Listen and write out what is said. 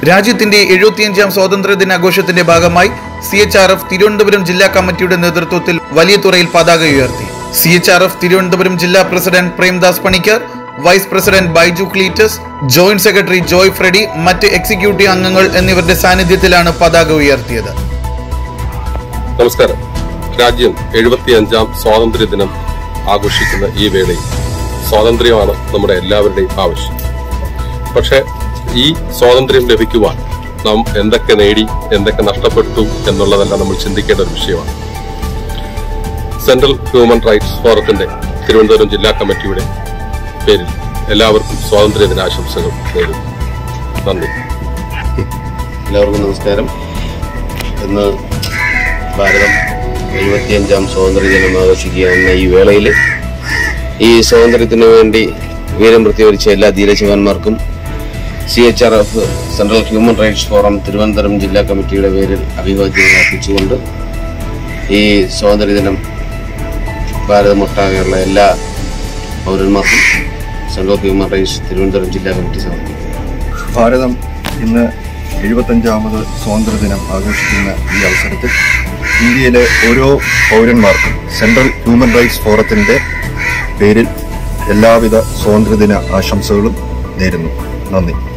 രാജ്യത്തിന്റെ എഴുപത്തിയഞ്ചാം സ്വാതന്ത്ര്യ ദിനാഘോഷത്തിന്റെ ഭാഗമായി C H R F Thiruvananthapuram ജില്ലാ കമ്മിറ്റിയുടെ നേതൃത്വത്തിൽ വലിയ തുറയിൽ പതാക ഉയർത്തി സി എച്ച് ആർ എഫ് തിരുവനന്തപുരം ജില്ലാ president Premdas Panicker vice president Baiju Cletus joint secretary Joy Freddy മറ്റ് എക്സിക്യൂട്ടീവ് അംഗങ്ങൾ എന്നിവരുടെ സാന്നിധ്യത്തിലാണ് പതാക ഉയർത്തിയത് നമസ്കാരം രാജ്യം എഴുപത്തിയഞ്ചാം സ്വാതന്ത്ര്യ ദിനം ആഘോഷിക്കുന്ന ഈ വേളയിൽ സ്വാതന്ത്ര്യമാണ് നമ്മുടെ എല്ലാവരുടെയും ആവശ്യം പക്ഷെ ഈ സ്വാതന്ത്ര്യം ലഭിക്കുവാൻ നാം എന്തൊക്കെ നേടി എന്തൊക്കെ നഷ്ടപ്പെട്ടു എന്നുള്ളതെല്ലാം നമ്മൾ ചിന്തിക്കേണ്ട ഒരു വിഷയമാണ് സെൻട്രൽ ഹ്യൂമൻ റൈറ്റ്സ് ഫോറത്തിന്റെ തിരുവനന്തപുരം ജില്ലാ കമ്മിറ്റിയുടെ പേരിൽ എല്ലാവർക്കും സ്വാതന്ത്ര്യ ദിനാശംസകൾ നേരുന്നു നന്ദി എല്ലാവർക്കും നമസ്കാരം ഇന്ന് ഭാരതം എഴുപത്തിയഞ്ചാം സ്വാതന്ത്ര്യ ദിനം ആഘോഷിക്കുകയെന്ന ഈ വേളയിൽ ഈ സ്വാതന്ത്ര്യത്തിനു വേണ്ടി വീരം പ്രതികരിച്ച എല്ലാ ധീരജവാന്മാർക്കും C H R F central human rights forum Thiruvananthapuram ജില്ലാ കമ്മിറ്റിയുടെ പേരിൽ അഭിവാദ്യം അർപ്പിച്ചുകൊണ്ട് ഈ സ്വാതന്ത്ര്യ ദിനം ഭാരതമൊട്ടാകെയുള്ള എല്ലാ പൗരന്മാർക്കും സെൻട്രൽ ഹ്യൂമൻ റൈറ്റ്സ് തിരുവനന്തപുരം ജില്ലാ കമ്മിറ്റി സമർപ്പിക്കുന്നു ഭാരതം ഇന്ന് എഴുപത്തഞ്ചാമത് സ്വാതന്ത്ര്യ ദിനം ആഘോഷിക്കുന്ന ഈ അവസരത്തിൽ ഇന്ത്യയിലെ ഓരോ പൗരന്മാർക്കും സെൻട്രൽ ഹ്യൂമൻ റൈറ്റ്സ് ഫോറത്തിന്റെ പേരിൽ എല്ലാവിധ സ്വാതന്ത്ര്യദിന ആശംസകളും നേരുന്നു നന്ദി